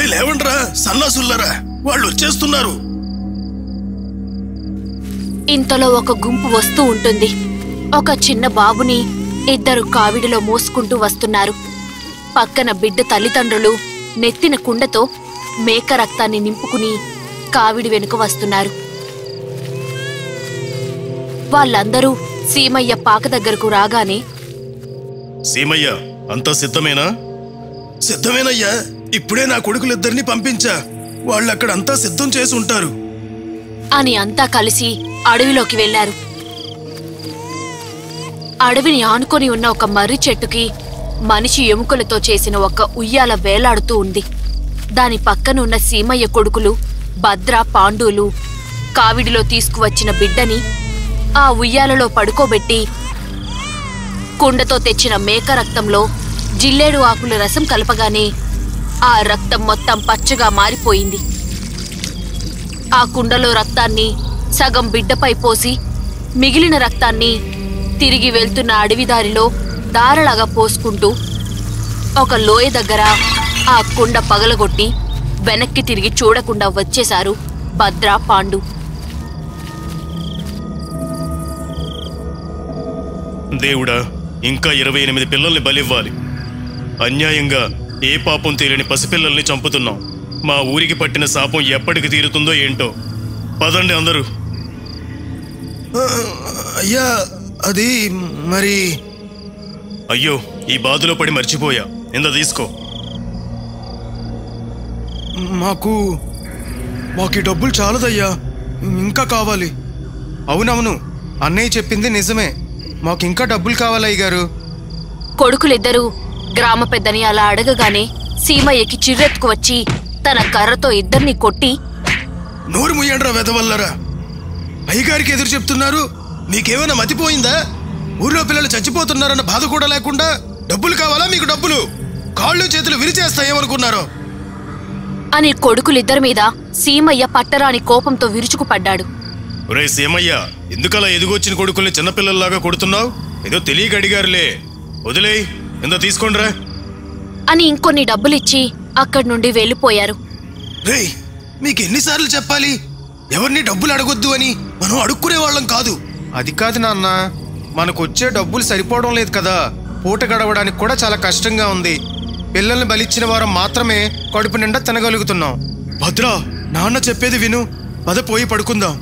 రే లేవండ్రా సన్నాసుల్లరా వాళ్ళు వచ్చేస్తున్నారు ఇంతలో ఒక గుంపు వస్తూ ఉంటుంది ఒక చిన్న బాబుని ఇద్దరు కావిడిలో మోసుకుంటూ వస్తున్నారు పక్కన బిడ్డ తల్లిదండ్రులు నెత్తిన కుండతో మేక రక్తాన్ని నింపుకుని కావిడి వెనుక వస్తున్నారు వాళ్ళందరూ సీమయ్య పాక దగ్గరకు రాగానే సీమయ్య అంతా సిద్ధమేనా సిద్ధమేనయ్యా ఇప్పుడే నా కొడుకులిద్దరిని పంపించా వాళ్ళు అక్కడ అంతా సిద్ధం చేసి ఉంటారు అని అంతా కలిసి అడవిలోకి వెళ్లారు అడవిని ఆనుకొని ఉన్న ఒక మర్రి చెట్టుకి మనిషి ఎముకలతో చేసిన ఒక ఉయ్యాల వేలాడుతూ ఉంది దాని పక్కనున్న సీమయ్య కొడుకులు భద్ర పాండూలు కావిడిలో తీసుకువచ్చిన బిడ్డని ఆ ఉయ్యాలలో పడుకోబెట్టి కుండతో తెచ్చిన మేక రక్తంలో జిల్లేడు ఆకుల రసం కలపగానే ఆ రక్తం మొత్తం పచ్చగా మారిపోయింది ఆ కుండలో రక్తాన్ని సగం బిడ్డపై పోసి మిగిలిన రక్తాన్ని తిరిగి వెళ్తున్న అడవిదారిలో దారలాగా పోసుకుంటూ ఒక లోయ దగ్గర ఆ కుండ పగలగొట్టి వెనక్కి తిరిగి చూడకుండా వచ్చేశారు భద్ర పాండు దేవుడా ఇంకా ఇరవై ఎనిమిది పిల్లల్ని బలివ్వాలి అన్యాయంగా ఏ పాపం తీరని పసిపిల్లల్ని చంపుతున్నాం మా ఊరికి పట్టిన శాపం ఎప్పటికి తీరుతుందో ఏంటో పదండి అందరూ అయ్యా అది మరి అయ్యో ఈ బాధలో పడి మర్చిపోయా ఇంద తీసుకో మాకు మాకు ఈ డబ్బులు చాలదయ్యా ఇంకా కావాలి అవునవును అన్నయ్య చెప్పింది నిజమే మాకు ఇంకా డబ్బులు కావాలయ్య గారు కొడుకులిద్దరూ గ్రామ పెద్దని అలా అడగగానే సీమయ్యకి చిర్రెత్తుకు వచ్చి తన కర్రతో ఇద్దరిని కొట్టి నోరు ముయ్యండ్రా వెదవల్లరా అయ్యగారికి ఎదురు చెప్తున్నారు మీకేమైనా మతిపోయిందా ఊర్లో పిల్లలు చచ్చిపోతున్నారన్న బాధ కూడా లేకుండా డబ్బులు కావాలా మీకు డబ్బులు కాళ్ళు చేతులు విరిచేస్తాయేమనుకున్నారో అని కొడుకులిద్దరి మీద సీమయ్య పట్టరాని కోపంతో విరుచుకుపడ్డాడు ఒరే సీమయ్య ఎందుకలా ఎదుగొచ్చిన కొడుకుల్ని చిన్నపిల్లల్లాగా కొడుతున్నావు ఏదో తెలియక అడిగారులే వదిలేయ్ ఇంత తీసుకోండిరా అని ఇంకొన్ని డబ్బులిచ్చి అక్కడి నుండి వెళ్ళిపోయారు రేయ్ మీకు ఎన్నిసార్లు చెప్పాలి ఎవరిని డబ్బులు అడగొద్దు అని మనం అడుక్కునే వాళ్ళం కాదు అది కాదు నాన్న మనకొచ్చే డబ్బులు సరిపోవడం లేదు కదా పూట గడవడానికి కూడా చాలా కష్టంగా ఉంది పిల్లల్ని బలిచ్చిన వారం మాత్రమే కడుపు నిండా తినగలుగుతున్నాం భద్రా నాన్న చెప్పేది విను పద పోయి పడుకుందాం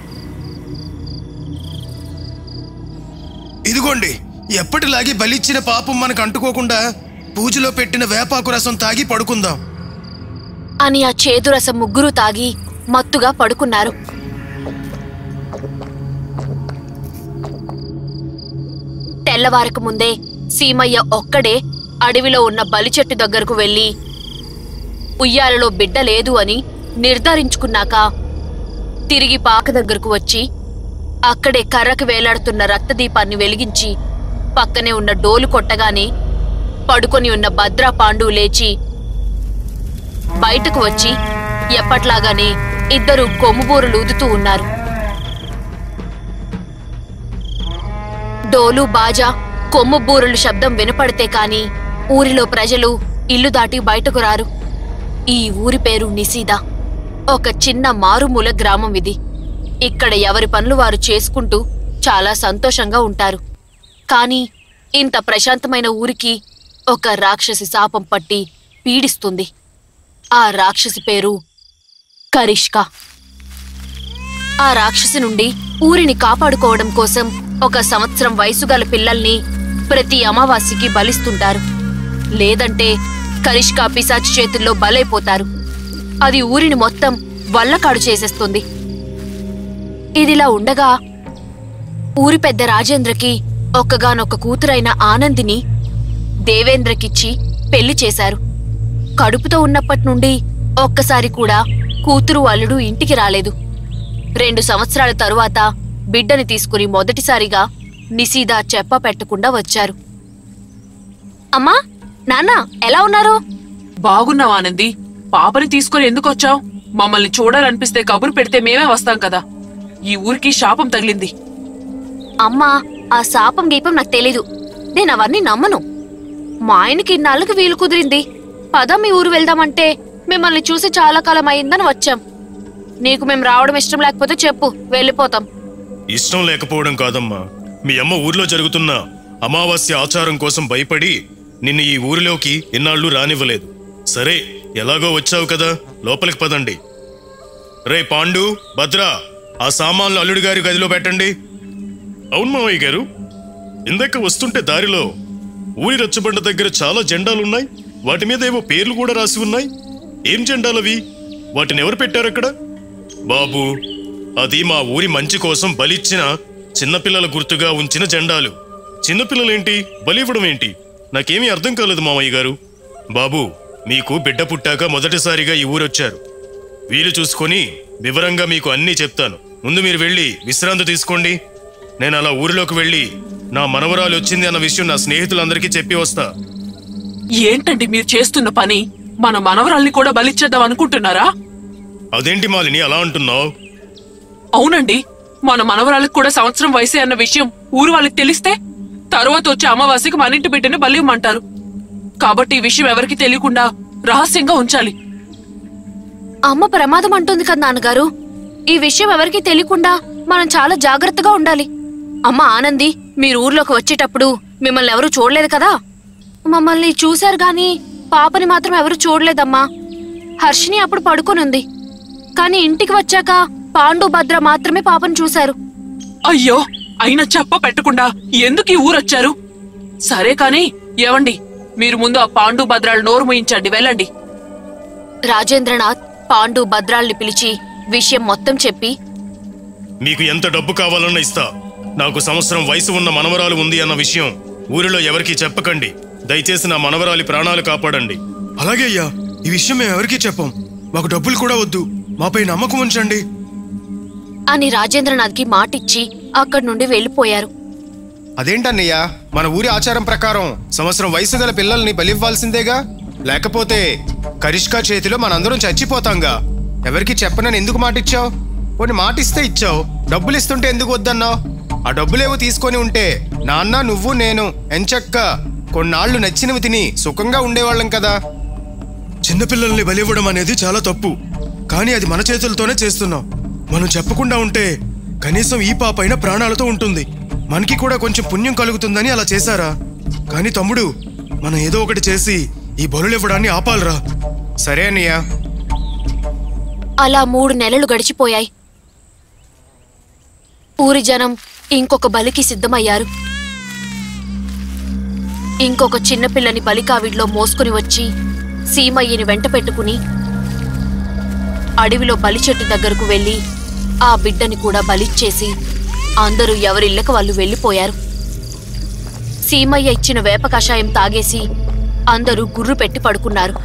ఇదిగోండి ఎప్పటిలాగే బలిచ్చిన పాపం మనకు అంటుకోకుండా పూజలో పెట్టిన వేపాకు రసం తాగి పడుకుందాం అని ఆ చేదురసం ముగ్గురు తాగి మత్తుగా పడుకున్నారు తెల్లవారక ముందే సీమయ్య ఒక్కడే అడవిలో ఉన్న బలిచెట్టు దగ్గరకు వెళ్ళి ఉయ్యాలలో బిడ్డ లేదు అని నిర్ధారించుకున్నాక తిరిగి పాక దగ్గరకు వచ్చి అక్కడే కర్రకు వేలాడుతున్న రక్తదీపాన్ని వెలిగించి పక్కనే ఉన్న డోలు కొట్టగానే పడుకొని ఉన్న భద్రా పాండు లేచి బయటకు వచ్చి ఎప్పట్లాగానే ఇద్దరు కొమ్ముబూరులు ఊదుతూ ఉన్నారు డోలు బాజా కొమ్ము బూరులు శబ్దం వినపడితే కాని ఊరిలో ప్రజలు ఇల్లు దాటి బయటకు రారు ఈ ఊరి పేరు నిసీదా ఒక చిన్న మారుమూల గ్రామం ఇది ఇక్కడ ఎవరి పనులు వారు చేసుకుంటూ చాలా సంతోషంగా ఉంటారు కాని ఇంత ప్రశాంతమైన ఊరికి ఒక రాక్షసి శాపం పట్టి పీడిస్తుంది ఆ రాక్షసి పేరు కరిష్కా ఆ రాక్షసి నుండి ఊరిని కాపాడుకోవడం కోసం ఒక సంవత్సరం వయసు గల పిల్లల్ని ప్రతి అమావాస్యకి బలిస్తుంటారు లేదంటే కరిష్కా పిశాచి చేతుల్లో బలైపోతారు అది ఊరిని మొత్తం వల్లకాడు చేసేస్తుంది ఇదిలా ఉండగా ఊరి పెద్ద రాజేంద్రకి ఒక్కగానొక్క కూతురైన ఆనందిని దేవేంద్రకిచ్చి పెళ్లి చేశారు కడుపుతో ఉన్నప్పటి నుండి ఒక్కసారి కూడా కూతురు అల్లుడు ఇంటికి రాలేదు రెండు సంవత్సరాల తరువాత బిడ్డని తీసుకుని మొదటిసారిగా నిసీదా చెప్ప పెట్టకుండా వచ్చారు అమ్మా నాన్న ఎలా ఉన్నారు బాగున్నావు ఆనంది పాపని తీసుకొని ఎందుకు వచ్చావు మమ్మల్ని చూడాలనిపిస్తే కబురు పెడితే మేమే వస్తాం కదా ఈ ఊరికి శాపం తగిలింది అమ్మా ఆ శాపం గీపం నాకు తెలీదు నేను అవన్నీ నమ్మను మా ఆయనకి ఇన్నాళ్ళకి వీలు కుదిరింది పద మీ ఊరు వెళ్దామంటే మిమ్మల్ని చూసి చాలా కాలం అయిందని వచ్చాం నీకు మేము రావడం ఇష్టం లేకపోతే చెప్పు వెళ్ళిపోతాం ఇష్టం లేకపోవడం కాదమ్మా మీ అమ్మ ఊర్లో జరుగుతున్న అమావాస్య ఆచారం కోసం భయపడి నిన్ను ఈ ఊరిలోకి ఎన్నాళ్ళు రానివ్వలేదు సరే ఎలాగో వచ్చావు కదా లోపలికి పదండి రే పాండు భద్ర ఆ సామాన్లు అల్లుడి గారి గదిలో పెట్టండి అవును మావయ్య గారు ఇందాక వస్తుంటే దారిలో ఊరి రచ్చబండ దగ్గర చాలా జెండాలున్నాయి వాటి మీద ఏవో పేర్లు కూడా రాసి ఉన్నాయి ఏం జెండాలవి వాటిని ఎవరు పెట్టారు అక్కడ బాబు అది మా ఊరి మంచి కోసం బలిచ్చిన చిన్నపిల్లల గుర్తుగా ఉంచిన జెండాలు చిన్నపిల్లలేంటి బలివ్వడం ఏంటి నాకేమీ అర్థం కాలేదు మామయ్య గారు బాబు మీకు బిడ్డ పుట్టాక మొదటిసారిగా ఈ ఊరొచ్చారు వీలు చూసుకొని వివరంగా మీకు అన్నీ చెప్తాను ముందు మీరు వెళ్ళి విశ్రాంతి తీసుకోండి నేను అలా ఊరిలోకి వెళ్ళి నా మనవరాలు వచ్చింది అన్న విషయం నా స్నేహితులందరికీ చెప్పి వస్తా ఏంటండి మీరు చేస్తున్న పని మన మనవరాల్ని కూడా బలిచ్చేద్దాం అనుకుంటున్నారా అదేంటి మాలిని అలా అంటున్నావు అవునండి మన మనవరాలకు కూడా సంవత్సరం వయసే అన్న విషయం ఊరు వాళ్ళకి తెలిస్తే తరువాత వచ్చే అమావాస్యకి మన ఇంటి బిడ్డని బలియమంటారు కాబట్టి ఈ విషయం ఎవరికి తెలియకుండా రహస్యంగా ఉంచాలి అమ్మ ప్రమాదం అంటుంది కదా నాన్నగారు ఈ విషయం ఎవరికీ తెలియకుండా మనం చాలా జాగ్రత్తగా ఉండాలి అమ్మ ఆనంది మీరు ఊర్లోకి వచ్చేటప్పుడు మిమ్మల్ని ఎవరూ చూడలేదు కదా మమ్మల్ని చూశారు గాని పాపని మాత్రం ఎవరు చూడలేదమ్మా హర్షిని అప్పుడు పడుకొనుంది కానీ ఇంటికి వచ్చాక పాండు భద్ర మాత్రమే పాపను చూశారు అయ్యో అయినా చెప్ప పెట్టకుండా ఎందుకు ఈ ఊరొచ్చారు సరే కాని ఏవండి మీరు ముందు ఆ పాండు భద్రాలు నోరు మూయించండి వెళ్ళండి రాజేంద్రనాథ్ పాండు భద్రాల్ని పిలిచి విషయం మొత్తం చెప్పి మీకు ఎంత డబ్బు కావాలన్నా ఇస్తా నాకు సంవత్సరం వయసు ఉన్న మనవరాలు ఉంది అన్న విషయం ఊరిలో ఎవరికీ చెప్పకండి దయచేసి నా మనవరాలి ప్రాణాలు కాపాడండి అలాగే అయ్యా ఈ విషయం మేము ఎవరికీ చెప్పం మాకు డబ్బులు కూడా వద్దు మాపై నమ్మకం ఉంచండి అని రాజేంద్రనాథ్కి మాటిచ్చి అక్కడి నుండి వెళ్ళిపోయారు అదేంటన్నయ్య మన ఊరి ఆచారం ప్రకారం సంవత్సరం వయసు గల పిల్లల్ని బలివ్వాల్సిందేగా లేకపోతే కరిష్కా చేతిలో మనందరం చచ్చిపోతాంగా ఎవరికి చెప్పనని ఎందుకు మాటిచ్చావు కొన్ని మాటిస్తే ఇచ్చావు డబ్బులు ఇస్తుంటే ఎందుకు వద్దన్నావు ఆ డబ్బులేవో తీసుకొని ఉంటే నాన్న నువ్వు నేను ఎంచక్క కొన్నాళ్ళు నచ్చినవి తిని సుఖంగా ఉండేవాళ్ళం కదా చిన్నపిల్లల్ని బలివ్వడం అనేది చాలా తప్పు కానీ అది మన చేతులతోనే చేస్తున్నాం మనం చెప్పకుండా ఉంటే కనీసం ఈ పాపైన ప్రాణాలతో ఉంటుంది మనకి కూడా కొంచెం పుణ్యం కలుగుతుందని అలా చేశారా కానీ తమ్ముడు మనం ఏదో ఒకటి చేసి ఈ బలులివ్వడాన్ని ఆపాలరా సరే అన్నయ్య అలా మూడు నెలలు గడిచిపోయాయి ఊరి జనం ఇంకొక బలికి సిద్ధమయ్యారు ఇంకొక చిన్నపిల్లని బలికావిడిలో మోసుకుని వచ్చి సీమయ్యని వెంట పెట్టుకుని అడవిలో బలి చెట్టు దగ్గరకు వెళ్ళి ఆ బిడ్డని కూడా బలిచ్చేసి అందరూ ఎవరిళ్ళకి వాళ్ళు వెళ్ళిపోయారు సీమయ్య ఇచ్చిన వేప కషాయం తాగేసి అందరూ గుర్రు పెట్టి పడుకున్నారు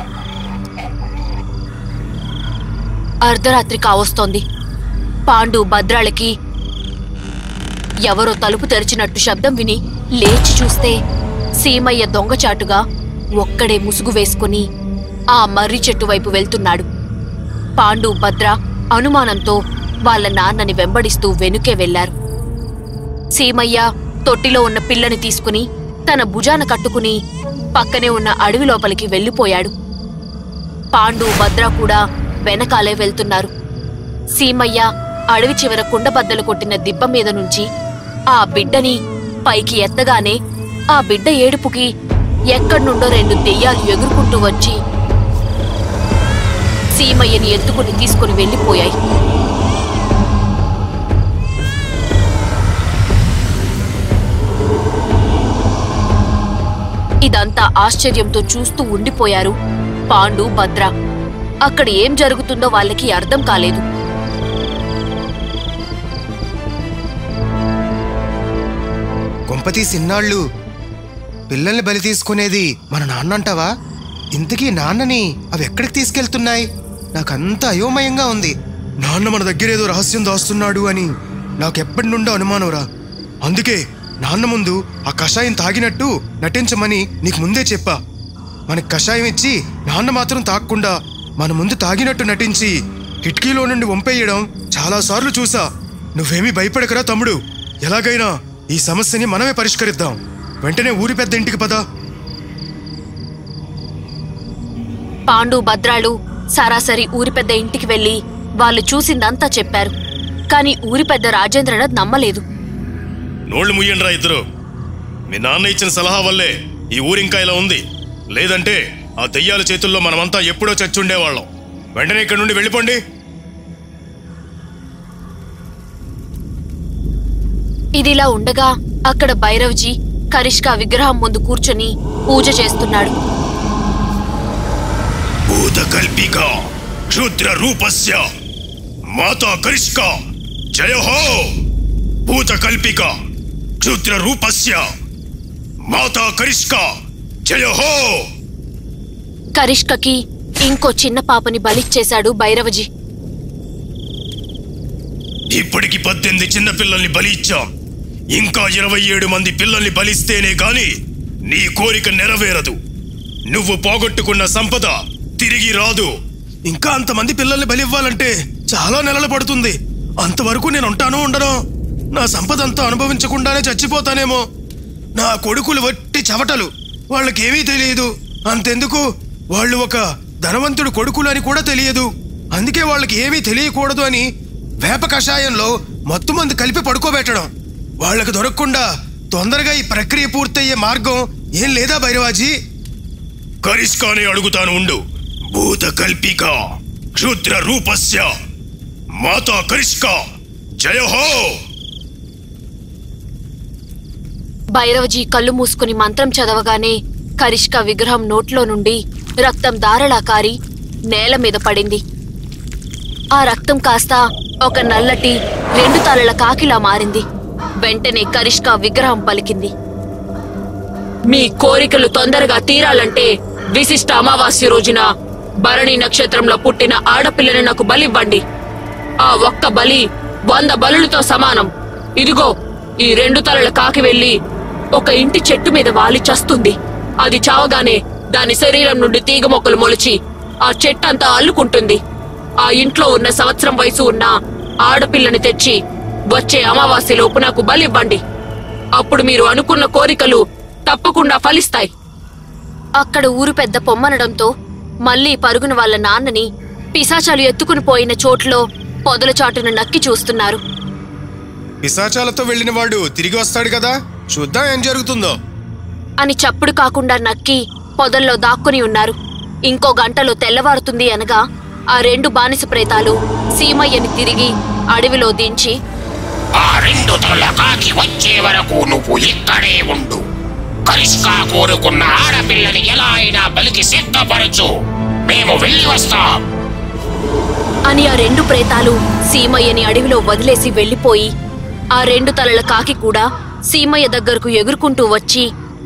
అర్ధరాత్రి కావస్తోంది పాండు భద్రాలకి ఎవరో తలుపు తెరిచినట్టు శబ్దం విని లేచి చూస్తే సీమయ్య దొంగచాటుగా ఒక్కడే ముసుగు వేసుకుని ఆ మర్రి చెట్టు వైపు వెళ్తున్నాడు పాండు భద్ర అనుమానంతో వాళ్ళ నాన్నని వెంబడిస్తూ వెనుకే వెళ్లారు సీమయ్య తొట్టిలో ఉన్న పిల్లని తీసుకుని తన భుజాన కట్టుకుని పక్కనే ఉన్న అడవి లోపలికి వెళ్ళిపోయాడు పాండు భద్ర కూడా వెనకాలే వెళ్తున్నారు సీమయ్య అడవి చివర కుండబద్దలు కొట్టిన దిబ్బ మీద నుంచి ఆ బిడ్డని పైకి ఎత్తగానే ఆ బిడ్డ ఏడుపుకి ఎక్కడ్నుండో రెండు దెయ్యాలు ఎగురుకుంటూ వచ్చి సీమయ్యని ఎత్తుకుని తీసుకుని వెళ్ళిపోయాయి ఇదంతా ఆశ్చర్యంతో చూస్తూ ఉండిపోయారు పాండు భద్ర అక్కడ ఏం జరుగుతుందో వాళ్ళకి అర్థం కాలేదు కొంపతి సిన్నాళ్ళు పిల్లల్ని బలి తీసుకునేది మన నాన్న అంటావా ఇంతకీ నాన్నని అవి ఎక్కడికి తీసుకెళ్తున్నాయి నాకంత అయోమయంగా ఉంది నాన్న మన దగ్గర ఏదో రహస్యం దాస్తున్నాడు అని నాకెప్పటి నుండో అనుమానంరా అందుకే నాన్న ముందు ఆ కషాయం తాగినట్టు నటించమని నీకు ముందే చెప్పా మనకి కషాయం ఇచ్చి నాన్న మాత్రం తాగకుండా మన ముందు తాగినట్టు నటించి కిటికీలో నుండి వంపేయడం చాలాసార్లు చూసా నువ్వేమీ భయపడకరా తమ్ముడు ఎలాగైనా ఈ సమస్యని మనమే పరిష్కరిద్దాం వెంటనే ఊరి పెద్ద ఇంటికి పదా పాండు భద్రాలు సరాసరి ఊరి పెద్ద ఇంటికి వెళ్లి వాళ్ళు చూసిందంతా చెప్పారు కాని ఊరి పెద్ద రాజేంద్రనాథ్ నమ్మలేదు నోళ్లు ముయ్యండ్రా ఇద్దరు మీ నాన్న ఇచ్చిన సలహా వల్లే ఈ ఊరింకా ఇలా ఉంది లేదంటే ఆ దెయ్యాల చేతుల్లో మనమంతా ఎప్పుడో చచ్చుండేవాళ్ళం వెంటనే ఇక్కడి నుండి వెళ్ళిపోండి ఇదిలా ఉండగా అక్కడ భైరవ్జీ కరిష్క విగ్రహం ముందు కూర్చొని పూజ చేస్తున్నాడు భూతకల్పిక క్షుద్ర రూపస్య మాతా కరిష్క జయ హో భూతకల్పిక క్షుద్ర రూపస్య మాతా కరిష్క జయ హో కరిష్కకి ఇంకో చిన్న పాపని బలిచ్చేశాడు భైరవజీ ఇప్పటికి పద్దెనిమిది చిన్న పిల్లల్ని బలి ఇచ్చాం ఇంకా ఇరవై ఏడు మంది పిల్లల్ని బలిస్తేనే గాని నీ కోరిక నెరవేరదు నువ్వు పోగొట్టుకున్న సంపద తిరిగి రాదు ఇంకా అంతమంది పిల్లల్ని బలివ్వాలంటే చాలా నెలలు పడుతుంది అంతవరకు నేను ఉంటానో ఉండను నా సంపద అంతా అనుభవించకుండానే చచ్చిపోతానేమో నా కొడుకులు వట్టి చవటలు వాళ్ళకేమీ తెలియదు అంతెందుకు వాళ్ళు ఒక ధనవంతుడు కొడుకులు అని కూడా తెలియదు అందుకే వాళ్ళకి ఏమీ తెలియకూడదు అని వేప కషాయంలో మత్తు మంది కలిపి పడుకోబెట్టడం వాళ్ళకి దొరకకుండా తొందరగా ఈ ప్రక్రియ పూర్తయ్యే మార్గం ఏం లేదా భైరవాజీ కరిష్కానే అడుగుతాను ఉండు భూత కల్పిక క్షుద్ర రూపస్య మాతా కరిష్క జయ హో భైరవజీ కళ్ళు మూసుకుని మంత్రం చదవగానే కరిష్క విగ్రహం నోట్లో నుండి రక్తం దారలా కారి నేల మీద పడింది ఆ రక్తం కాస్త ఒక నల్లటి రెండు తలల కాకిలా మారింది వెంటనే కరిష్క విగ్రహం పలికింది మీ కోరికలు తొందరగా తీరాలంటే విశిష్ట అమావాస్య రోజున భరణి నక్షత్రంలో పుట్టిన ఆడపిల్లని నాకు బలివ్వండి ఆ ఒక్క బలి వంద బలులతో సమానం ఇదిగో ఈ రెండు తలల కాకి వెళ్లి ఒక ఇంటి చెట్టు మీద వాలి చస్తుంది అది చావగానే దాని శరీరం నుండి తీగ మొక్కలు మొలిచి ఆ చెట్టంతా అల్లుకుంటుంది ఆ ఇంట్లో ఉన్న సంవత్సరం వయసు ఉన్న ఆడపిల్లని తెచ్చి వచ్చే అమావాస్యలోపు నాకు బలివ్వండి అప్పుడు మీరు అనుకున్న కోరికలు తప్పకుండా ఫలిస్తాయి అక్కడ ఊరు పెద్ద పొమ్మనడంతో మళ్ళీ పరుగున వాళ్ళ నాన్నని పిశాచాలు ఎత్తుకుని పోయిన చోట్లో పొదల చాటున నక్కి చూస్తున్నారు పిశాచాలతో వెళ్ళిన వాడు తిరిగి వస్తాడు కదా చూద్దాం ఏం జరుగుతుందో అని చప్పుడు కాకుండా నక్కి పొదల్లో దాక్కుని ఉన్నారు ఇంకో గంటలో తెల్లవారుతుంది అనగా ఆ రెండు బానిస ప్రేతాలు సీమయ్యని తిరిగి అడవిలో దించి ఆ రెండు తల కాకి వచ్చే వరకు నువ్వు ఇక్కడే ఉండు కరిష్కా కోరుకున్న ఆడపిల్లని ఎలా అయినా బలికి సిద్ధపరచు మేము వెళ్ళి వస్తాం అని ఆ రెండు ప్రేతాలు సీమయ్యని అడవిలో వదిలేసి వెళ్ళిపోయి ఆ రెండు తలల కాకి కూడా సీమయ్య దగ్గరకు ఎగురుకుంటూ వచ్చి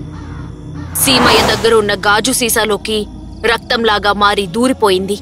సీమయ్య దగ్గర ఉన్న గాజు సీసాలోకి రక్తంలాగా మారి దూరిపోయింది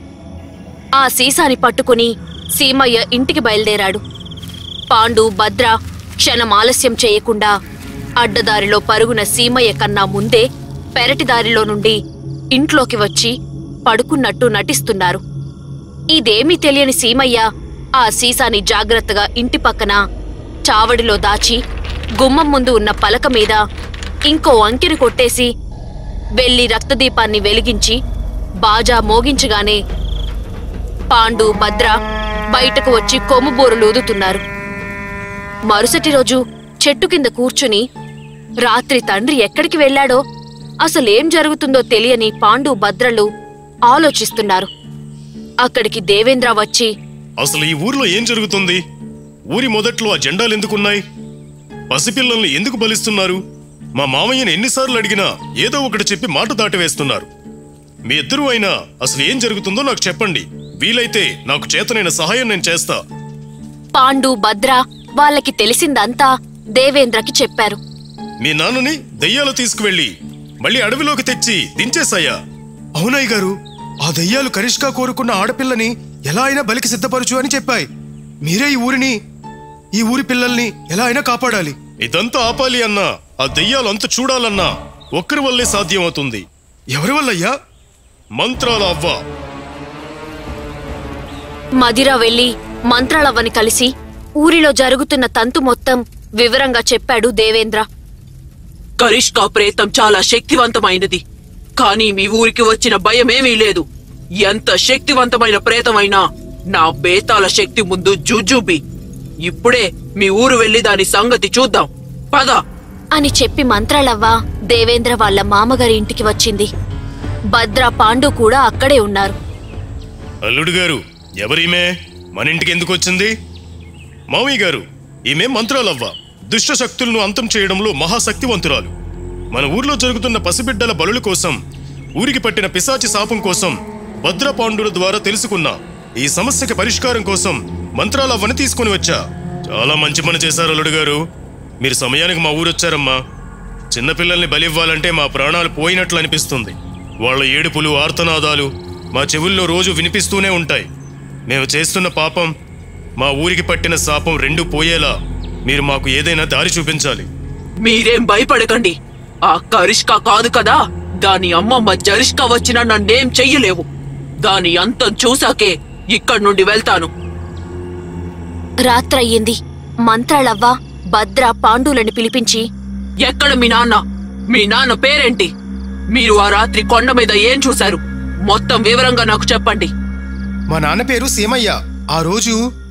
ఆ సీసాని పట్టుకుని సీమయ్య ఇంటికి బయలుదేరాడు పాండు భద్ర క్షణం ఆలస్యం చేయకుండా అడ్డదారిలో పరుగున సీమయ్య కన్నా ముందే పెరటిదారిలో నుండి ఇంట్లోకి వచ్చి పడుకున్నట్టు నటిస్తున్నారు ఇదేమీ తెలియని సీమయ్య ఆ సీసాని జాగ్రత్తగా ఇంటి పక్కన చావడిలో దాచి గుమ్మం ముందు ఉన్న పలక మీద ఇంకో అంకెని కొట్టేసి వెళ్లి రక్తదీపాన్ని వెలిగించి బాజా మోగించగానే పాండు భద్ర బయటకు వచ్చి కొమ్ము బోరులు ఊదుతున్నారు మరుసటి రోజు చెట్టు కింద కూర్చుని రాత్రి తండ్రి ఎక్కడికి వెళ్ళాడో అసలేం జరుగుతుందో తెలియని పాండు భద్రలు ఆలోచిస్తున్నారు అక్కడికి దేవేంద్ర వచ్చి అసలు ఈ ఊర్లో ఏం జరుగుతుంది ఊరి మొదట్లో ఆ జెండాలు ఎందుకున్నాయి పసిపిల్లల్ని ఎందుకు బలిస్తున్నారు మా మామయ్యని ఎన్నిసార్లు అడిగినా ఏదో ఒకటి చెప్పి మాట దాటివేస్తున్నారు మీ ఇద్దరు అయినా అసలు ఏం జరుగుతుందో నాకు చెప్పండి వీలైతే నాకు చేతనైన సహాయం నేను చేస్తా పాండు భద్ర వాళ్ళకి తెలిసిందంతా దేవేంద్రకి చెప్పారు మీ నాన్నని దెయ్యాలు తీసుకువెళ్ళి మళ్ళీ అడవిలోకి తెచ్చి దించేశాయా అవునయ్య గారు ఆ దయ్యాలు కరిష్కా కోరుకున్న ఆడపిల్లని ఎలా అయినా బలికి సిద్ధపరచు అని చెప్పాయి మీరే ఈ ఊరిని ఈ ఊరి పిల్లల్ని ఎలా అయినా కాపాడాలి ఇదంతా ఆపాలి అన్నా ఆ దెయ్యాలు అంత చూడాలన్నా ఒక్కరి వల్లే సాధ్యమవుతుంది ఎవరి వల్లయ్యా మంత్రాల అవ్వ మదిర వెళ్లి మంత్రాలవ్వని కలిసి ఊరిలో జరుగుతున్న తంతు మొత్తం వివరంగా చెప్పాడు దేవేంద్ర కరిష్కా ప్రేతం చాలా శక్తివంతమైనది కానీ మీ ఊరికి వచ్చిన భయమేమీ లేదు ఎంత శక్తివంతమైన ప్రేతమైనా నా బేతాల శక్తి ముందు జుజుబి ఇప్పుడే మీ ఊరు వెళ్లి దాని సంగతి చూద్దాం పద అని చెప్పి మంత్రాలవ్వ దేవేంద్ర వాళ్ళ మామగారి ఇంటికి వచ్చింది భద్ర పాండు కూడా అక్కడే ఉన్నారు అల్లుడు గారు ఎవరీమే మన ఇంటికి ఎందుకు వచ్చింది మామయ్య గారు ఈమె మంత్రాలవ్వ దుష్ట శక్తులను అంతం చేయడంలో మహాశక్తివంతురాలు మన ఊర్లో జరుగుతున్న పసిబిడ్డల బలుల కోసం ఊరికి పట్టిన పిశాచి శాపం కోసం భద్రపాండుల ద్వారా తెలుసుకున్నా ఈ సమస్యకి పరిష్కారం కోసం మంత్రాలవ్వని తీసుకుని వచ్చా చాలా మంచి పని చేశారు అల్లుడు గారు మీరు సమయానికి మా ఊరు వచ్చారమ్మా చిన్నపిల్లల్ని బలివ్వాలంటే మా ప్రాణాలు పోయినట్లు అనిపిస్తుంది వాళ్ళ ఏడుపులు ఆర్తనాదాలు మా చెవుల్లో రోజు వినిపిస్తూనే ఉంటాయి మేము చేస్తున్న పాపం మా ఊరికి పట్టిన శాపం రెండు పోయేలా మీరు మాకు ఏదైనా దారి చూపించాలి మీరేం భయపడకండి ఆ కరిష్క కాదు కదా దాని అమ్మమ్మ జరిష్క వచ్చినా నన్నేం చెయ్యలేవు దాని అంతం చూసాకే ఇక్కడి నుండి వెళ్తాను రాత్రయ్యింది మంత్రాలవ్వ భద్ర పాండులని పిలిపించి ఎక్కడ మీ నాన్న మీ నాన్న పేరేంటి మీరు ఆ రాత్రి కొండ మీద ఏం చూశారు మొత్తం వివరంగా నాకు చెప్పండి మా నాన్న పేరు సీమయ్య ఆ రోజు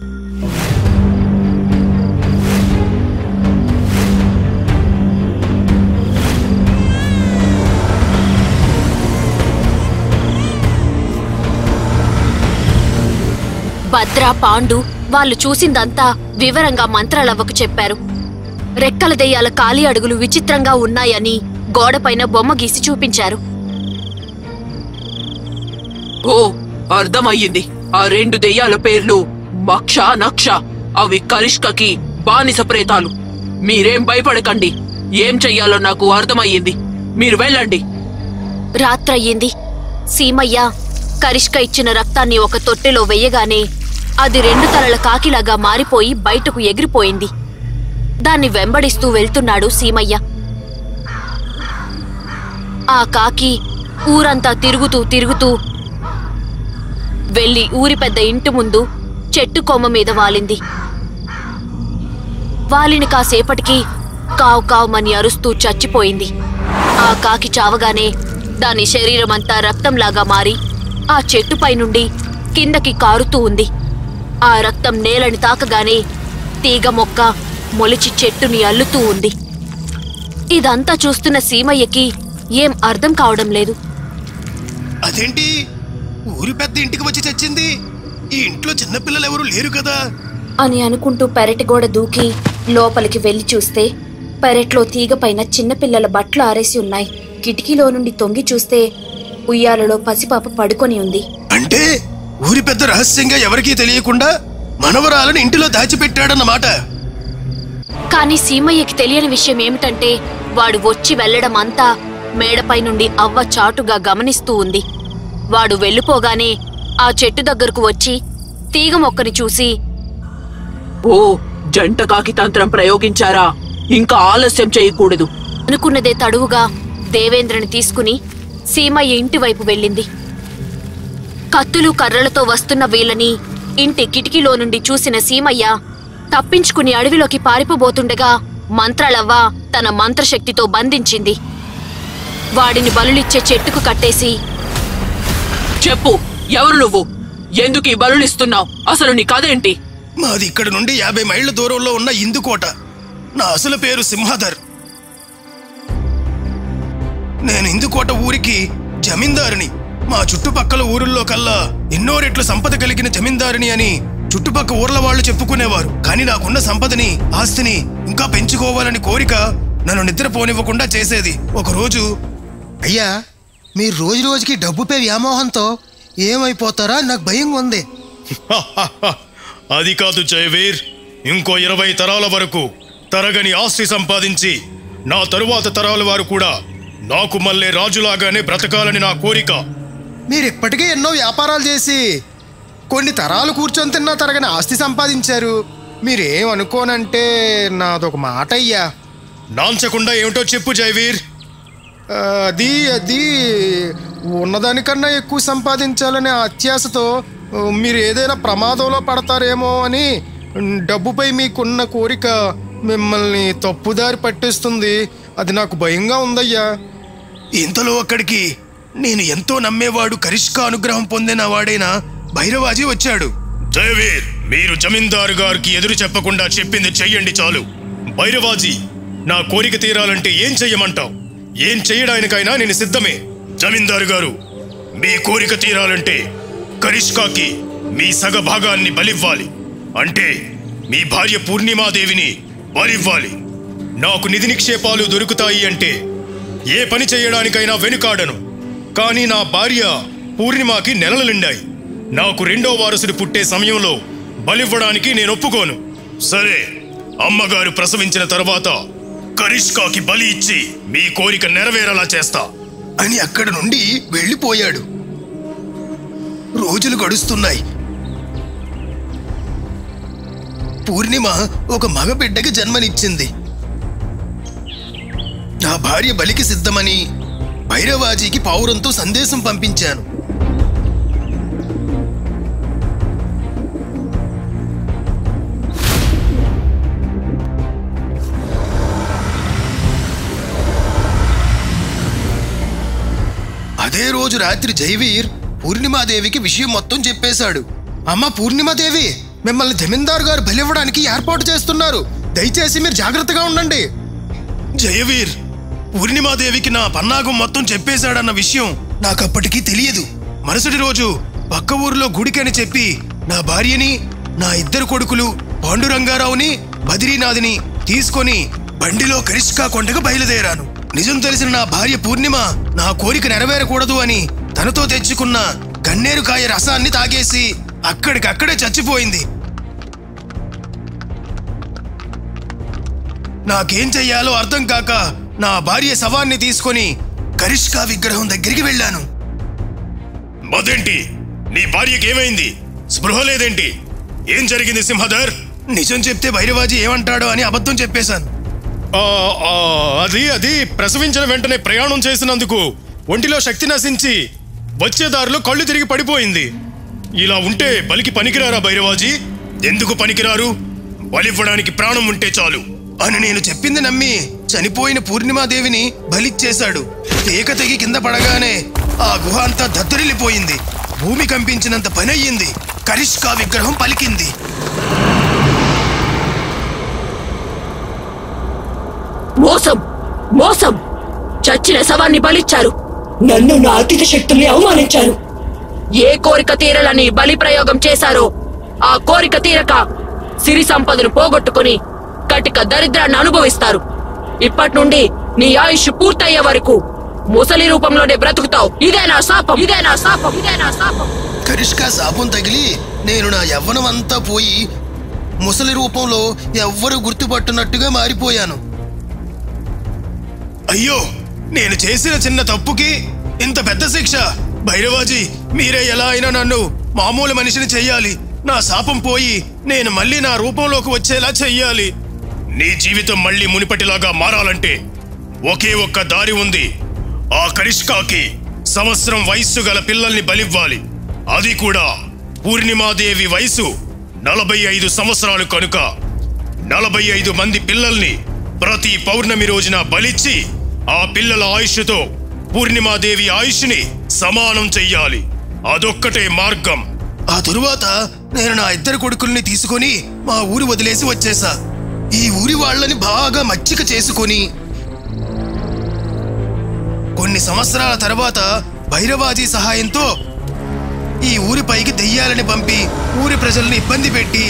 భద్ర పాండు వాళ్ళు చూసిందంతా వివరంగా మంత్రాలవ్వకు చెప్పారు రెక్కల దెయ్యాల కాలి అడుగులు విచిత్రంగా ఉన్నాయని గోడపైన బొమ్మ గీసి చూపించారు ఓ అర్థమయ్యింది ఆ రెండు దెయ్యాల పేర్లు మక్ష నక్ష అవి కరిష్కకి బానిస ప్రేతాలు మీరేం భయపడకండి ఏం చెయ్యాలో నాకు అర్థమయ్యింది మీరు వెళ్ళండి రాత్రయ్యింది సీమయ్య కరిష్క ఇచ్చిన రక్తాన్ని ఒక తొట్టెలో వెయ్యగానే అది రెండు తలల కాకిలాగా మారిపోయి బయటకు ఎగిరిపోయింది దాన్ని వెంబడిస్తూ వెళ్తున్నాడు సీమయ్య ఆ కాకి ఊరంతా తిరుగుతూ తిరుగుతూ వెళ్లి ఊరి పెద్ద ఇంటి ముందు చెట్టు కొమ్మ మీద వాలింది వాలిన కాసేపటికి కావు కావుమని అరుస్తూ చచ్చిపోయింది ఆ కాకి చావగానే దాని శరీరమంతా రక్తంలాగా మారి ఆ చెట్టుపై నుండి కిందకి కారుతూ ఉంది ఆ రక్తం నేలని తాకగానే తీగ మొక్క మొలిచి చెట్టుని అల్లుతూ ఉంది ఇదంతా చూస్తున్న సీమయ్యకి ఏం అర్థం కావడం లేదు అదేంటి ఊరి పెద్ద ఇంటికి వచ్చి చచ్చింది ఈ ఇంట్లో చిన్నపిల్లలు ఎవరు లేరు కదా అని అనుకుంటూ పెరటి గోడ దూకి లోపలికి వెళ్లి చూస్తే పెరట్లో తీగపైన చిన్నపిల్లల బట్టలు ఆరేసి ఉన్నాయి కిటికీలో నుండి తొంగి చూస్తే ఉయ్యాలలో పసిపాప పడుకొని ఉంది అంటే ఊరి పెద్ద రహస్యంగా ఎవరికీ తెలియకుండా మనవరాలను ఇంటిలో దాచిపెట్టాడన్నమాట కానీ సీమయ్యకి తెలియని విషయం ఏమిటంటే వాడు వచ్చి వెళ్లడం అంతా మేడపై నుండి అవ్వ చాటుగా గమనిస్తూ ఉంది వాడు వెళ్ళిపోగానే ఆ చెట్టు దగ్గరకు వచ్చి తీగ మొక్కని చూసి ఓ జంట కాకి తంత్రం ప్రయోగించారా ఇంకా ఆలస్యం చేయకూడదు అనుకున్నదే తడువుగా దేవేంద్రని తీసుకుని సీమయ్య ఇంటి వైపు వెళ్ళింది కత్తులు కర్రలతో వస్తున్న వీళ్ళని ఇంటి కిటికీలో నుండి చూసిన సీమయ్య తప్పించుకుని అడవిలోకి పారిపోబోతుండగా మంత్రాలవ్వ తన మంత్రశక్తితో బంధించింది వాడిని బలులిచ్చే చెట్టుకు కట్టేసి చెప్పు ఎవరు నువ్వు ఎందుకు ఈ బలులిస్తున్నావు అసలు నీ కథేంటి మాది ఇక్కడ నుండి యాభై మైళ్ళ దూరంలో ఉన్న ఇందుకోట నా అసలు పేరు సింహాధర్ నేను ఇందుకోట ఊరికి జమీందారుని మా చుట్టుపక్కల ఊరుల్లో కల్లా ఎన్నో రెట్ల సంపద కలిగిన జమీందారుని అని చుట్టుపక్క ఊర్ల వాళ్ళు చెప్పుకునేవారు కానీ నాకున్న సంపదని ఆస్తిని ఇంకా పెంచుకోవాలని కోరిక నన్ను నిద్రపోనివ్వకుండా చేసేది ఒకరోజు అయ్యా మీరు రోజు రోజుకి డబ్బుపై వ్యామోహంతో ఏమైపోతారా నాకు భయంగా ఉంది అది కాదు జయవీర్ ఇంకో ఇరవై తరాల వరకు తరగని ఆస్తి సంపాదించి నా తరువాత తరాల వారు కూడా నాకు మళ్ళీ రాజులాగానే బ్రతకాలని నా కోరిక మీరు ఇప్పటికే ఎన్నో వ్యాపారాలు చేసి కొన్ని తరాలు కూర్చొని తిన్నా తరగని ఆస్తి సంపాదించారు మీరేం అనుకోనంటే నాదొక మాట అయ్యా నాంచకుండా ఏమిటో చెప్పు జయవీర్ ఆ, అది అది ఉన్నదానికన్నా ఎక్కువ సంపాదించాలనే అత్యాశతో ఆ, మీరు ఏదైనా ప్రమాదంలో పడతారేమో అని ఉమ్, డబ్బుపై మీకున్న కోరిక మిమ్మల్ని తప్పుదారి పట్టిస్తుంది అది నాకు భయంగా ఉందయ్యా ఇంతలో అక్కడికి నేను ఎంతో నమ్మేవాడు కరిష్క అనుగ్రహం పొందిన వాడైన భైరవాజీ వచ్చాడు జయవీర్ మీరు జమీందారు గారికి ఎదురు చెప్పకుండా చెప్పింది చెయ్యండి చాలు భైరవాజీ నా కోరిక తీరాలంటే ఏం చెయ్యమంటావు ఏం చెయ్యడానికైనా నేను సిద్ధమే జమీందారు గారు మీ కోరిక తీరాలంటే కరిష్కాకి మీ సగ భాగాన్ని బలివ్వాలి అంటే మీ భార్య పూర్ణిమాదేవిని బలివ్వాలి నాకు నిధి నిక్షేపాలు దొరుకుతాయి అంటే ఏ పని చేయడానికైనా వెనుకాడను కానీ నా భార్య పూర్ణిమకి నెలలు నిండాయి నాకు రెండో వారసుడు పుట్టే సమయంలో బలివ్వడానికి నేను ఒప్పుకోను సరే అమ్మగారు ప్రసవించిన తర్వాత కరిష్కాకి బలి ఇచ్చి మీ కోరిక నెరవేరేలా చేస్తా అని అక్కడి నుండి వెళ్ళిపోయాడు రోజులు గడుస్తున్నాయి పూర్ణిమ ఒక మగ బిడ్డకి జన్మనిచ్చింది నా భార్య బలికి సిద్ధమని భైరవాజీకి పావురంతో సందేశం పంపించాను అదే రోజు రాత్రి జైవీర్ పూర్ణిమాదేవికి విషయం మొత్తం చెప్పేశాడు అమ్మ పూర్ణిమాదేవి మిమ్మల్ని జమీందారు గారు బలివ్వడానికి ఏర్పాటు చేస్తున్నారు దయచేసి మీరు జాగ్రత్తగా ఉండండి జయవీర్ పూర్ణిమాదేవికి నా పన్నాగం మొత్తం చెప్పేశాడన్న విషయం నాకప్పటికీ తెలియదు మరుసటి రోజు పక్క ఊరిలో గుడికని చెప్పి నా భార్యని నా ఇద్దరు కొడుకులు పాండురంగారావుని బద్రీనాథిని తీసుకొని బండిలో కరిష్కా కొండకు బయలుదేరాను నిజం తెలిసిన నా భార్య పూర్ణిమ నా కోరిక నెరవేరకూడదు అని తనతో తెచ్చుకున్న గన్నేరుకాయ రసాన్ని తాగేసి అక్కడికక్కడే చచ్చిపోయింది నాకేం చెయ్యాలో అర్థం కాక నా భార్య శవాన్ని తీసుకొని కరిష్కా విగ్రహం దగ్గరికి వెళ్ళాను అదేంటి నీ భార్యకి ఏమైంది స్పృహ లేదేంటి ఏం జరిగింది సింహధర్ నిజం చెప్తే భైరవాజీ ఏమంటాడో అని అబద్ధం చెప్పేశాను ఆ, ఆ, అది అది ప్రసవించిన వెంటనే ప్రయాణం చేసినందుకు ఒంటిలో శక్తి నశించి వచ్చే దారిలో కళ్ళు తిరిగి పడిపోయింది ఇలా ఉంటే బలికి పనికిరారా భైరవాజీ ఎందుకు పనికిరారు బలివ్వడానికి ప్రాణం ఉంటే చాలు అని నేను చెప్పింది నమ్మి చనిపోయిన పూర్ణిమాదేవిని బలిచ్చేశాడు తీక తెగి కింద పడగానే ఆ గుహ అంతా దద్దరిల్లిపోయింది భూమి కంపించినంత పని అయ్యింది కరిష్కా విగ్రహం పలికింది మోసం మోసం చచ్చిన శవాన్ని బలిచ్చారు నన్ను నా అతీత శక్తుల్ని అవమానించారు ఏ కోరిక తీరాలని బలి ప్రయోగం చేశారో ఆ కోరిక తీరక సిరి సంపదను పోగొట్టుకుని కటిక దరిద్రాన్ని అనుభవిస్తారు ఇప్పటి నుండి నీ ఆయుష్ పూర్తయ్యే వరకు ముసలి రూపంలోనే బ్రతుకుతావు ఇదే నా శాపం ఇదే నా శాపం ఇదే నా శాపం కరిష్కా శాపం తగిలి నేను నా యవ్వనం అంతా పోయి ముసలి రూపంలో ఎవ్వరూ గుర్తుపట్టునట్టుగా మారిపోయాను అయ్యో నేను చేసిన చిన్న తప్పుకి ఇంత పెద్ద శిక్ష భైరవాజీ మీరే ఎలా అయినా నన్ను మామూలు మనిషిని చెయ్యాలి నా శాపం పోయి నేను మళ్ళీ నా రూపంలోకి వచ్చేలా చెయ్యాలి నీ జీవితం మళ్ళీ మునిపటిలాగా మారాలంటే ఒకే ఒక్క దారి ఉంది ఆ కరిష్కాకి సంవత్సరం వయస్సు గల పిల్లల్ని బలివ్వాలి అది కూడా పూర్ణిమాదేవి వయసు నలభై ఐదు సంవత్సరాలు కనుక నలభై ఐదు మంది పిల్లల్ని ప్రతి పౌర్ణమి రోజున బలిచ్చి ఆ పిల్లల ఆయుష్తో పూర్ణిమాదేవి ఆయుష్ని సమానం చెయ్యాలి అదొక్కటే మార్గం ఆ తరువాత నేను నా ఇద్దరు కొడుకుల్ని తీసుకొని మా ఊరు వదిలేసి వచ్చేసా ఈ ఊరి వాళ్ళని బాగా మచ్చిక చేసుకొని కొన్ని సంవత్సరాల తర్వాత భైరవాజీ సహాయంతో ఈ ఊరి పైకి దెయ్యాలని పంపి ఊరి ప్రజల్ని ఇబ్బంది పెట్టి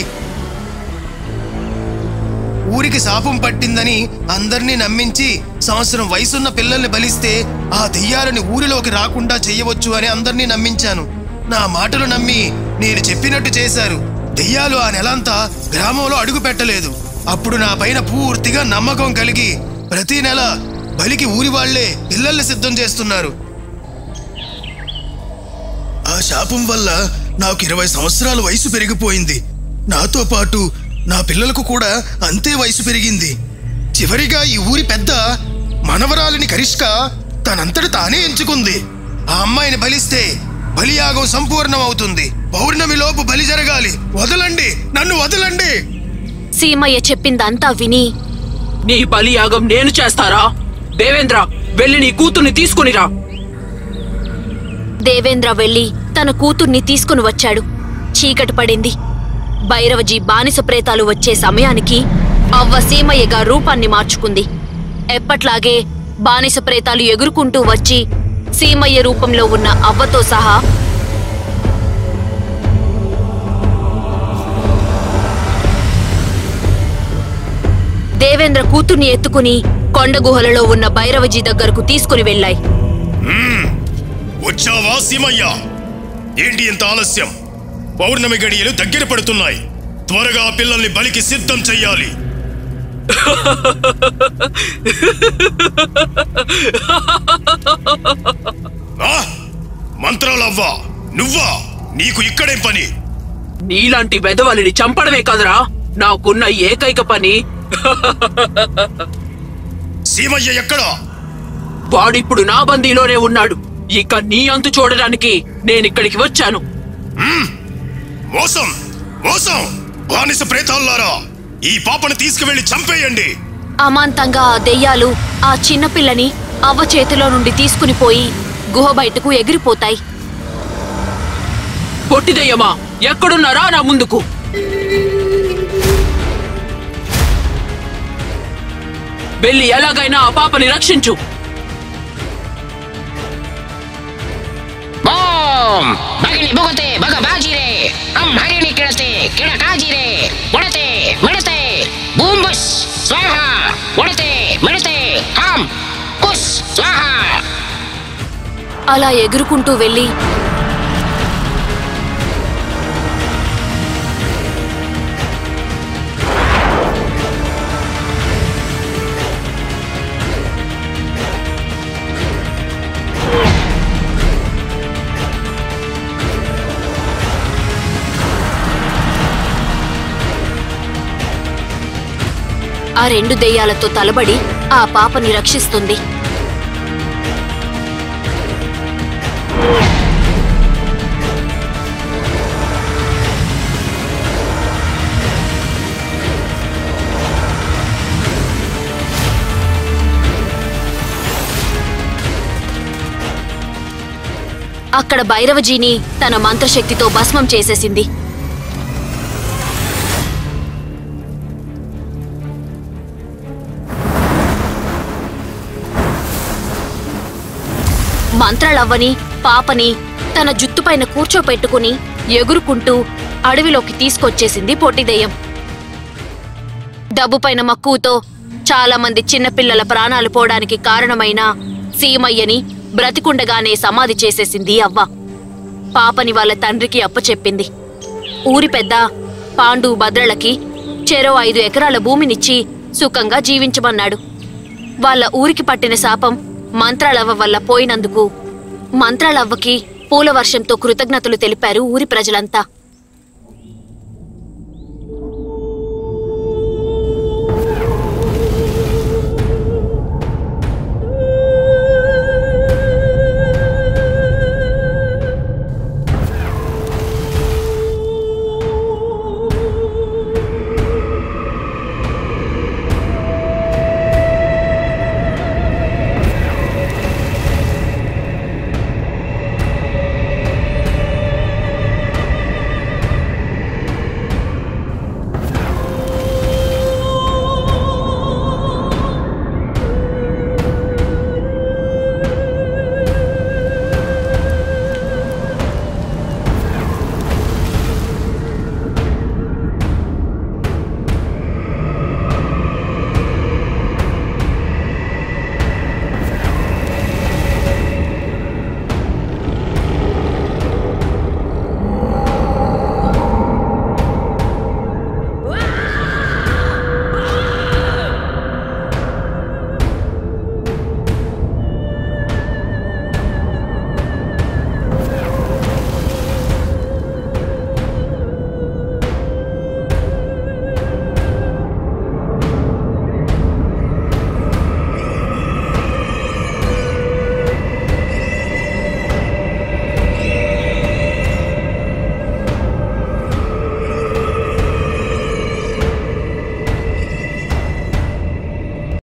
ఊరికి శాపం పట్టిందని అందరినీ నమ్మించి సంవత్సరం వయసున్న పిల్లల్ని బలిస్తే ఆ దెయ్యాలని ఊరిలోకి రాకుండా చెయ్యవచ్చు అని అందరినీ నమ్మించాను నా మాటలు నమ్మి నేను చెప్పినట్టు చేశారు దెయ్యాలు ఆ నెలంతా గ్రామంలో అడుగు పెట్టలేదు అప్పుడు నా పైన పూర్తిగా నమ్మకం కలిగి ప్రతి నెల బలికి ఊరి వాళ్లే పిల్లల్ని సిద్ధం చేస్తున్నారు ఆ శాపం వల్ల నాకు ఇరవై సంవత్సరాల వయసు పెరిగిపోయింది నాతో పాటు నా పిల్లలకు కూడా అంతే వయసు పెరిగింది చివరిగా ఈ ఊరి పెద్ద మనవరాలిని కరిష్క తనంతట తానే ఎంచుకుంది ఆ అమ్మాయిని బలిస్తే బలియాగం సంపూర్ణం అవుతుంది పౌర్ణమిలోపు బలి జరగాలి వదలండి నన్ను వదలండి సీమయ్య చెప్పిందంతా విని నీ బలియాగం నేను చేస్తారా దేవేంద్ర వెళ్ళి నీ కూతుర్ని తీసుకునిరా దేవేంద్ర వెళ్లి తన కూతుర్ని తీసుకుని వచ్చాడు చీకటి పడింది భైరవజీ బానిస ప్రేతాలు వచ్చే సమయానికి అవ్వ సీమయ్యగా రూపాన్ని మార్చుకుంది ఎప్పట్లాగే బానిస ప్రేతాలు ఎగురుకుంటూ వచ్చి సీమయ్య రూపంలో ఉన్న అవ్వతో సహా దేవేంద్ర కూతుర్ని ఎత్తుకుని కొండ గుహలలో ఉన్న భైరవజీ దగ్గరకు తీసుకుని వెళ్ళాయి వచ్చావా సీమయ్య ఏంటి ఇంత ఆలస్యం పౌర్ణమి గడియలు దగ్గర పడుతున్నాయి త్వరగా ఆ పిల్లల్ని బలికి సిద్ధం చెయ్యాలి ఆ? మంత్రాలవ్వా నువ్వా నీకు ఇక్కడేం పని నీలాంటి వెధవలిని చంపడమే కదరా నాకున్న ఏకైక పని సీమయ్య ఎక్కడా వాడిప్పుడు నా బందీలోనే ఉన్నాడు ఇక నీ అంతు చూడడానికి నేనిక్కడికి వచ్చాను మోసం మోసం బానిస ప్రేతాల్లారా ఈ పాపను తీసుకువెళ్లి చంపేయండి అమాంతంగా ఆ దెయ్యాలు ఆ చిన్నపిల్లని అవ్వ చేతిలో నుండి తీసుకుని పోయి గుహ బయటకు ఎగిరిపోతాయి పొట్టిదయ్యమా ఎక్కడున్నారా నా ముందుకు వెళ్ళి ఎలాగైనా ఆ పాపని రక్షించు ಓಂ ಭಗಿನಿ ಭುಗತೆ ಭಗ ಬಾಜಿರೆ ಅಂ ಹರಿಣಿ ಕಿಳತೆ ಕಿಡ ಕಾಜಿರೆ ಒಡತೆ ಮಿಡತೆ ಬೂಂಬುಸ್ ಸ್ವಾಹ ಒಡತೆ ಮಿಡತೆ ಹಾಂ ಕುಸ್ ಸ್ವಾಹ అలా ఎగురుకుంటూ వెళ్ళి ఆ రెండు దెయ్యాలతో తలబడి ఆ పాపని రక్షిస్తుంది అక్కడ భైరవజీని తన మంత్రశక్తితో భస్మం చేసేసింది మంత్రాలవ్వని పాపని తన జుత్తుపైన కూర్చోపెట్టుకుని ఎగురుకుంటూ అడవిలోకి తీసుకొచ్చేసింది పొట్టిదెయ్యం డబ్బుపైన మక్కువతో చాలా మంది చిన్నపిల్లల ప్రాణాలు పోవడానికి కారణమైన సీమయ్యని బ్రతికుండగానే సమాధి చేసేసింది అవ్వ పాపని వాళ్ళ తండ్రికి అప్పచెప్పింది ఊరి పెద్ద పాండు భద్రలకి చెరో ఐదు ఎకరాల భూమినిచ్చి సుఖంగా జీవించమన్నాడు వాళ్ళ ఊరికి పట్టిన శాపం మంత్రాలవ్వ వల్ల పోయినందుకు మంత్రాలవ్వకి పూల వర్షంతో కృతజ్ఞతలు తెలిపారు ఊరి ప్రజలంతా